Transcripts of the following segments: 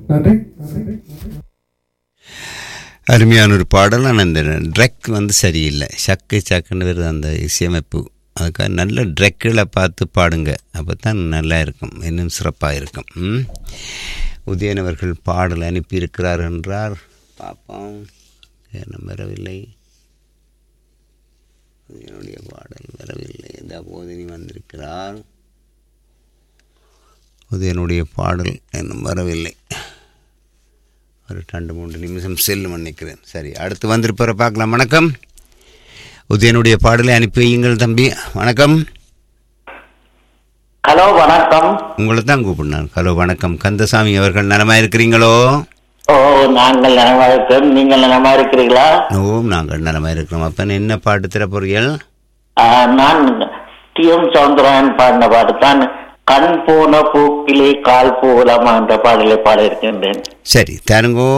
நன்றி நன்றி அருமையான ஒரு பாடல் ஆனால் இந்த ட்ரெக் வந்து சரியில்லை சக்கு சக்குன்னு வருது அந்த இசையமைப்பு அதுக்காக நல்ல ட்ரெக்கில் பார்த்து பாடுங்க அப்போ தான் நல்லா இருக்கும் இன்னும் சிறப்பாக இருக்கும் ம்? உதயன் அவர்கள் பாடல் அனுப்பியிருக்கிறார் என்றார் பார்ப்போம் என்ன வரவில்லை உதயனுடைய பாடல் வரவில்லை எந்த போதினி வந்திருக்கிறார் உதயனுடைய பாடல் இன்னும் வரவில்லை ஒரு ரெண்டு மூன்று நிமிஷம் செல்லும் நினைக்கிறேன் சரி அடுத்து வந்திருப்பார பார்க்கலாம் வணக்கம் உதயனுடைய பாடலை அனுப்பி வையுங்கள் தம்பி வணக்கம் ஹலோ வணக்கம் உங்களை தான் கூப்பிடுனான் ஹலோ வணக்கம் கந்தசாமி அவர்கள் நலமா இருக்கிறீங்களோ ஓ நாங்கள் நலமா இருக்கிறோம் நீங்கள் நலமா இருக்கிறீங்களா ஓம் நாங்கள் நலமா இருக்கிறோம் அப்போ என்ன பாட்டு தர போறீர்கள் ஆ, நான் டி எம் சவுந்தரன் பாடின பாட்டு தான் கண் போன பூக்கிலே கால் போகலாமா என்ற பாடலை பாட இருக்கின்றேன் சரி தருங்கோ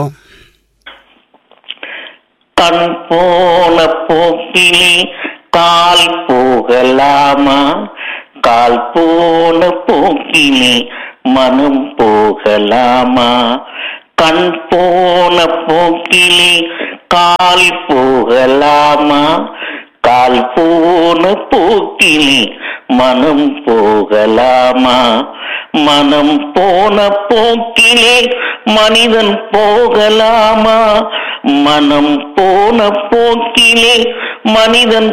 கண் போன போக்கிலே கால் போகலாமா கால் போன போக்கிலே மனம் போகலாமா கண் போன போக்கிலே கால் போகலாமா கால் போன போக்கிலே மனம் போகலாமா மனம் போன போக்கிலே மனிதன் போகலாமா மனம் போன போக்கிலே மனிதன்